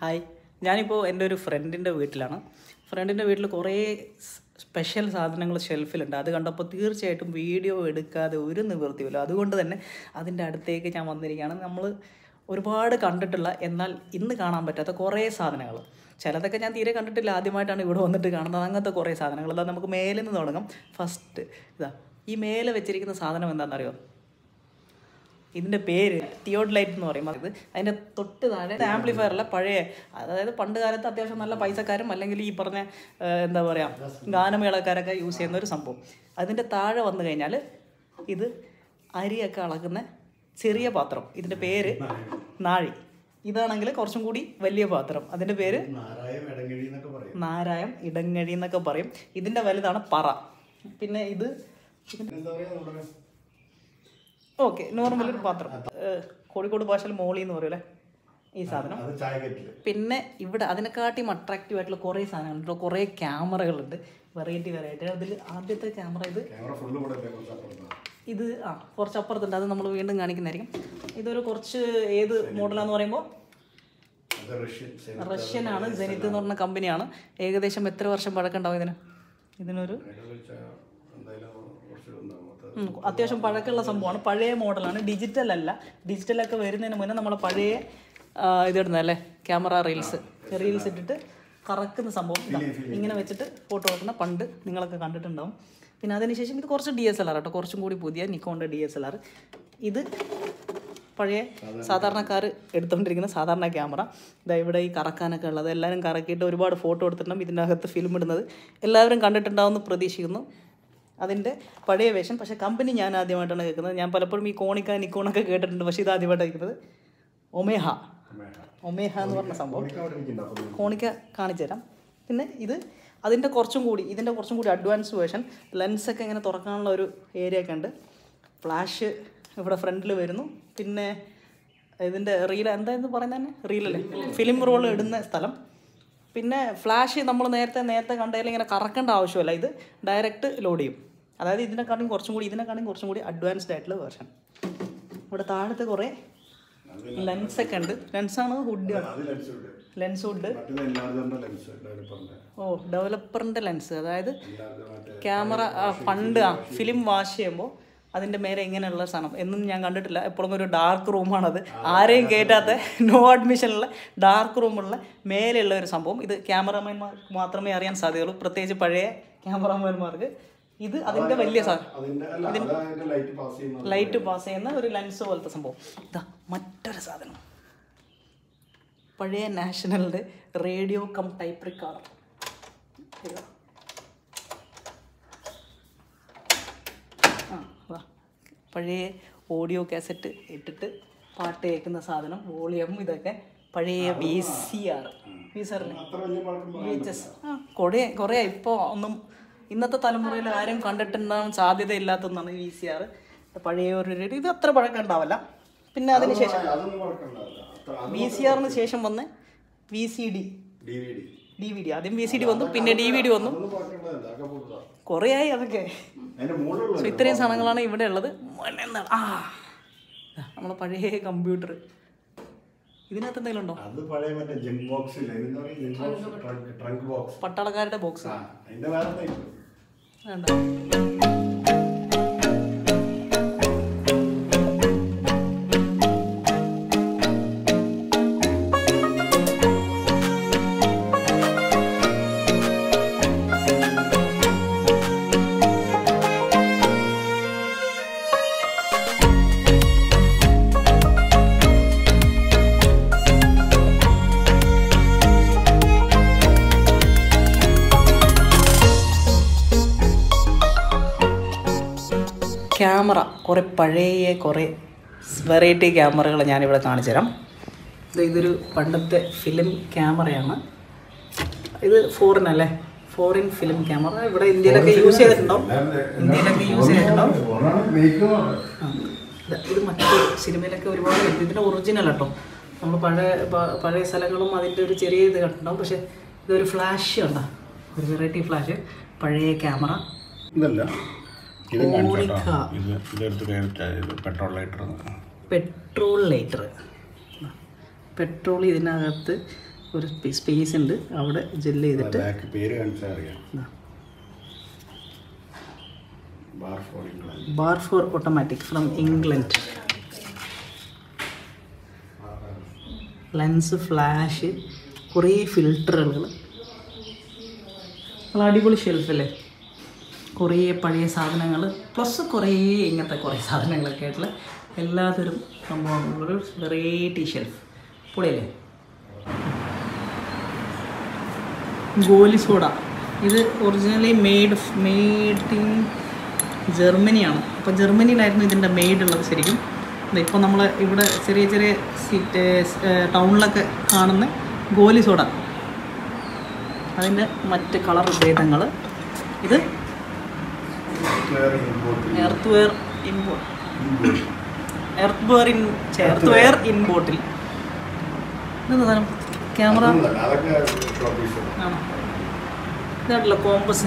Hi ഞാനിപ്പോൾ എൻ്റെ ഒരു ഫ്രണ്ടിൻ്റെ വീട്ടിലാണ് ഫ്രണ്ടിൻ്റെ വീട്ടിൽ കുറേ സ്പെഷ്യൽ സാധനങ്ങൾ ഷെൽഫിലുണ്ട് അത് കണ്ടപ്പോൾ തീർച്ചയായിട്ടും വീഡിയോ എടുക്കാതെ ഒരു നിവൃത്തിയില്ല അതുകൊണ്ട് തന്നെ അതിൻ്റെ അടുത്തേക്ക് ഞാൻ വന്നിരിക്കുകയാണ് നമ്മൾ ഒരുപാട് കണ്ടിട്ടുള്ള എന്നാൽ ഇന്ന് കാണാൻ പറ്റാത്ത കുറേ സാധനങ്ങൾ ചിലതൊക്കെ ഞാൻ തീരെ കണ്ടിട്ടില്ല ആദ്യമായിട്ടാണ് ഇവിടെ വന്നിട്ട് കാണുന്നത് അങ്ങനത്തെ കുറേ സാധനങ്ങൾ അതാ നമുക്ക് മേലെ നിന്ന് തുടങ്ങാം ഫസ്റ്റ് ഇതാ ഈ മേലെ വെച്ചിരിക്കുന്ന സാധനം എന്താണെന്നറിയോ ഇതിൻ്റെ പേര് തിയോഡ് ലൈറ്റ് എന്ന് പറയും ഇത് അതിൻ്റെ തൊട്ട് താഴെ ആംപ്ലിഫയറിലെ പഴയ അതായത് പണ്ട് കാലത്ത് അത്യാവശ്യം നല്ല പൈസക്കാരും അല്ലെങ്കിൽ ഈ പറഞ്ഞ ആ, എന്താ പറയുക ഗാനമേളക്കാരൊക്കെ യൂസ് ചെയ്യുന്ന ഒരു സംഭവം അതിൻ്റെ താഴെ വന്നു കഴിഞ്ഞാൽ ഇത് അരിയൊക്കെ അളക്കുന്ന ചെറിയ പാത്രം ഇതിൻ്റെ പേര് നാഴി ഇതാണെങ്കിൽ കുറച്ചും കൂടി വലിയ പാത്രം അതിൻ്റെ പേര് നാരായം ഇടങ്ങഴി എന്നൊക്കെ പറയും നാരായം ഇടങ്ങഴി എന്നൊക്കെ പറയും ഇതിൻ്റെ വലുതാണ് പറ പിന്നെ ഇത് എന്താ പറയാ നമ്മുടെ ഓക്കെ നോർമൽ ഒരു പാത്രം ഏഹ്, കോഴിക്കോട് ഭാഷയിൽ മോളി എന്ന് പറയൂലേ ഈ സാധനം അത് ചായക്കറ്റില് പിന്നെ ഇവിടെ അതിനെക്കാട്ടിയും അട്രാക്റ്റീവ് ആയിട്ടുള്ള കുറേ സാധനങ്ങളുണ്ട് കുറേ ക്യാമറകളുണ്ട് വെറൈറ്റി വെറൈറ്റി അതിൽ ആദ്യത്തെ ക്യാമറ ഇത് ക്യാമറ ഫുള്ള് കൂടെ അല്ലേ കുറച്ച് അപ്പുറത്താണ് ഇത് ആ കുറച്ച് അപ്പുറത്തുണ്ട് അത് നമ്മൾ വീണ്ടും കാണിക്കുന്നതായിരിക്കും ഇതൊരു കുറച്ച് ഏത് മോഡലാന്ന് പറയുമ്പോൾ അത് റഷ്യൻ സൈനിക റഷ്യനാണ് ജനിത്ത് എന്ന് പറഞ്ഞ കമ്പനിയാണ് ഏകദേശം എത്ര വർഷം പഴക്കമുണ്ടാവും ഇതിന് ഇതിനൊരു അതിനെ വെച്ചാ എന്തായാലും കുറച്ച് ഉണ്ടാവും അത് ഉം, അത്യാവശ്യം പഴക്കമുള്ള സംഭവമാണ് പഴയ മോഡലാണ് ഡിജിറ്റൽ അല്ല ഡിജിറ്റലൊക്കെ വരുന്നതിന് മുന്നേ നമ്മൾ പഴയ ആ, ഇതിടുന്നതല്ലേ ക്യാമറ റീൽസ് റീൽസ് ഇട്ടിട്ട് കറക്കുന്ന സംഭവം ഇതാ. ഇങ്ങനെ വെച്ചിട്ട് ഫോട്ടോ എടുക്കുന്ന പണ്ട് നിങ്ങളൊക്കെ കണ്ടിട്ടുണ്ടാവും പിന്നെ അതിനുശേഷം ഇത് കുറച്ച് ഡി എസ് എൽ ആർ കേട്ടോ കുറച്ചും കൂടി പുതിയ നിക്കോണിൻ്റെ ഡി എസ് എൽ ആർ ഇത് പഴയ സാധാരണക്കാർ എടുത്തുകൊണ്ടിരിക്കുന്ന സാധാരണ ക്യാമറ ഇതാ ഇവിടെ ഈ കറക്കാനൊക്കെ ഉള്ളത് എല്ലാവരും കറക്കിയിട്ട് ഒരുപാട് ഫോട്ടോ എടുത്തിട്ടുണ്ടാവും ഇതിൻ്റെ അകത്ത് ഫിലിം ഇടുന്നത് എല്ലാവരും കണ്ടിട്ടുണ്ടാവുമെന്ന് പ്രതീക്ഷിക്കുന്നു അതിൻ്റെ പഴയ വേഷം പക്ഷേ കമ്പനി ഞാൻ ആദ്യമായിട്ടാണ് കേൾക്കുന്നത് ഞാൻ പലപ്പോഴും ഈ കോണിക്ക നിക്കോണൊക്കെ കേട്ടിട്ടുണ്ട് പക്ഷേ ഇത് ആദ്യമായിട്ടാണ് കേൾക്കുന്നത് ഒമേഹ ഒമേഹ എന്ന് പറഞ്ഞ സംഭവം കോണിക്ക അവിടെ ഇരിക്കുന്നുണ്ട് അപ്പൊ കോണിക്ക കാണിച്ചു തരാം പിന്നെ ഇത് അതിൻ്റെ കുറച്ചും കൂടി ഇതിൻ്റെ കുറച്ചും കൂടി അഡ്വാൻസ് വേർഷൻ ലെൻസൊക്കെ ഇങ്ങനെ തുറക്കാനുള്ള ഒരു ഏരിയ ഒക്കെ ഉണ്ട് ഫ്ലാഷ് ഇവിടെ ഫ്രണ്ടിൽ വരുന്നു പിന്നെ ഇതിൻ്റെ റീൽ എന്തായിരുന്നു പറയുന്നത് തന്നെ റീലല്ലേ ഫിലിം റോൾ ഇടുന്ന സ്ഥലം പിന്നെ ഫ്ലാഷ് നമ്മൾ നേരത്തെ നേരത്തെ കണ്ടതിൽ ഇങ്ങനെ കറക്കേണ്ട ആവശ്യമില്ല ഇത് ഡയറക്റ്റ് ലോഡ് ചെയ്യും അതായത് ഇതിനെക്കാട്ടും കുറച്ചും കൂടി ഇതിനെക്കാട്ടും കുറച്ചും കൂടി അഡ്വാൻസ്ഡ് ആയിട്ടുള്ള വേർഷൻ ഇവിടെ താഴത്ത് കുറേ ലെൻസൊക്കെ ഉണ്ട് ലെൻസാണ് ഹുഡ് അത് ലെൻസ് ഉണ്ട് ലെൻസ് ഹുഡ് മറ്റേത് എല്ലാവരുടെ ലെൻസ് ഡെവലപ്പറിന്റെ ഓ ഡെവലപ്പറിൻ്റെ ലെൻസ് അതായത് എല്ലാവരുടെ മറ്റേ ക്യാമറ ആ, പണ്ട് ആ ഫിലിം വാഷ് ചെയ്യുമ്പോൾ അതിൻ്റെ മേലെ ഇങ്ങനെയുള്ള സാധനം എന്നും ഞാൻ കണ്ടിട്ടില്ല എപ്പോഴും ഒരു ഡാർക്ക് റൂമാണത് ആരെയും കയറ്റാത്ത നോ അഡ്മിഷനുള്ള ഡാർക്ക് റൂമുള്ള മേലെയുള്ള ഒരു സംഭവം ഇത് ക്യാമറമാൻമാർ മാത്രമേ അറിയാൻ സാധ്യതയുള്ളൂ പ്രത്യേകിച്ച് പഴയ ക്യാമറമാൻമാർക്ക് ഇത് അതിൻ്റെ വലിയ സാധനം അതിന്റെ അല്ല അത് അതിന്റെ ലൈറ്റ് പാസ് ചെയ്യുന്ന ലൈറ്റ് പാസ് ചെയ്യുന്ന ഒരു ലെൻസ് പോലത്തെ സംഭവം ഇതാ മറ്റൊരു സാധനം പഴയ നാഷണലിൻ്റെ റേഡിയോ കം ടൈപ്പ് റിക്കാർഡർ ആ വാ പഴയ ഓഡിയോ കാസറ്റ് ഇട്ടിട്ട് പാട്ട് കേൾക്കുന്ന സാധനം വോളിയം ഇതൊക്കെ പഴയ V C R V C ആറില്ലേ അത്ര വലിയ പഴക്കം വി എച്ച് എസ് ആ കുറേ കുറേ ഇപ്പോൾ ഒന്നും ഇന്നത്തെ തലമുറയിൽ ആരും കണ്ടിട്ടുണ്ടാകാൻ സാധ്യതയില്ലാത്തതാണ് വി സി ആർ പഴയ ഒരു രീതി ഇത് അത്ര പഴക്കം ഉണ്ടാവില്ല പിന്നെ അതിന് ശേഷം അതൊന്നും പഴക്കമുണ്ടാവില്ല അത്ര വി സി ആറിന് ശേഷം വന്ന് V C D D V D D V D ആദ്യം വി സി ഡി വന്നു പിന്നെ ഡി വി ഡി വന്നു അതൊന്നും പഴക്കമുണ്ടാവില്ല അതൊക്കെ പുതുതാ കുറേ ആയി അതൊക്കെ അതിന്റെ മുകളിലുള്ള സോ ഇത്രയും സാധനങ്ങളാണ് ഇവിടെ ഉള്ളത് മോനെ എന്താണ് ആ നമ്മളെ പഴയ കമ്പ്യൂട്ടർ ഇതിനകത്ത് എന്തെങ്കിലും ഉണ്ടോ അത് പഴയ മറ്റേ ജങ്ക് ബോക്സ് ഇല്ലേ എന്താ പറയുക junk box trunk trunk box പട്ടാളക്കാരുടെ ബോക്സ് ആ അതിന്റെ വേറെ ടൈപ്പ് വേണ്ട ക്യാമറ കുറേ പഴയ കുറേ വെറൈറ്റി ക്യാമറകൾ ഞാനിവിടെ കാണിച്ചു തരാം ഇത് ഇതൊരു പണ്ടത്തെ ഫിലിം ക്യാമറയാണ് ഇത് ഫോറിൻ അല്ലേ ഫോറിൻ ഫിലിം ക്യാമറ ഇവിടെ ഇന്ത്യയിലൊക്കെ യൂസ് ചെയ്തിട്ടുണ്ടാവും ഇന്ത്യയിലൊക്കെ യൂസ് ചെയ്തിട്ടുണ്ടാവും ആ. ഇത് ഇത് മറ്റൊരു സിനിമയിലൊക്കെ ഒരുപാട് കണ്ടു ഇതിൻ്റെ ഒറിജിനൽ കേട്ടോ നമ്മൾ പഴയ പ- പഴയ സ്ഥലങ്ങളും അതിൻ്റെ ഒരു ചെറിയ ഇത് കണ്ടിട്ടുണ്ടാവും പക്ഷേ ഇതൊരു ഫ്ലാഷ് ഉണ്ടോ ഒരു വെറൈറ്റി ഫ്ലാഷ് പഴയ ക്യാമറ ഇതല്ല ഇത് ഓണിക്ക. ഇത് ഇതെടുത്ത് ഇത് petrol lighter petrol lighter petrol ഇതിനകത്ത് ഒരു സ്പേസ് ഉണ്ട് അവിടെ ജെല്ല് ചെയ്തിട്ട് ബാക്ക് പേര് കാണിച്ചാൽ അറിയാം ഇതാ. Bar four England bar four automatic from England lens flash കുറേ ഫിൽറ്ററുകൾ നല്ല അടിപൊളി ഷെൽഫല്ലേ കുറേ പഴയ സാധനങ്ങൾ പ്ലസ് കുറേ ഇങ്ങനത്തെ കുറേ സാധനങ്ങളൊക്കെ ആയിട്ടുള്ള എല്ലാത്തരം സംഭവങ്ങളൊരു വെറൈറ്റി ഷെൽഫ് പൊളിയല്ലേ ഗോലി സോഡ ഇത് ഒറിജിനലി മെയ്ഡ് മെയ്ഡ് ഇൻ ജർമ്മനിയാണ് അപ്പോൾ ജർമ്മനിയിലായിരുന്നു ഇതിൻ്റെ മെയ്ഡ് ഉള്ളത് ശരിക്കും ഇപ്പോൾ നമ്മൾ ഇവിടെ ചെറിയ ചെറിയ സിറ്റ് ടൗണിലൊക്കെ കാണുന്ന ഗോലി സോഡ അതിൻ്റെ മറ്റ് കളർ ഭേദങ്ങൾ ഇത് എർത്ത് വെയർ ഇൻബോ earth ware in earth ware in bottle ഇതെന്താ സാധനം ക്യാമറ അതൊക്കെ ഷോപ്പീസ് ആണോ ഇതാണല്ലോ കോമ്പസ്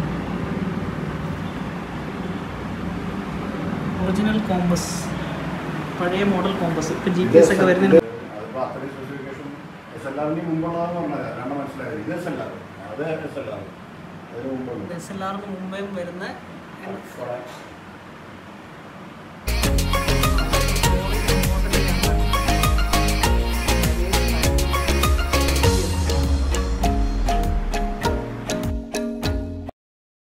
ഒറിജിനൽ കോമ്പസ് പഴയ മോഡൽ കോമ്പസ് ഇപ്പം ജി പി എസ് ഒക്കെ വരുന്നതിന് അതിപ്പോ അത്രയും സ്പെസിഫിക്കേഷൻ എസ് എൽ ആറിന് മുമ്പുള്ളതെന്ന് പറഞ്ഞത് രണ്ടും മനസ്സിലായത് ഇത് എസ് എൽ ആർ അത് എസ് എൽ ആർ അതിന് മുമ്പുണ്ട് എസ് എൽ ആറിന് മുമ്പേ വരുന്ന കുറെ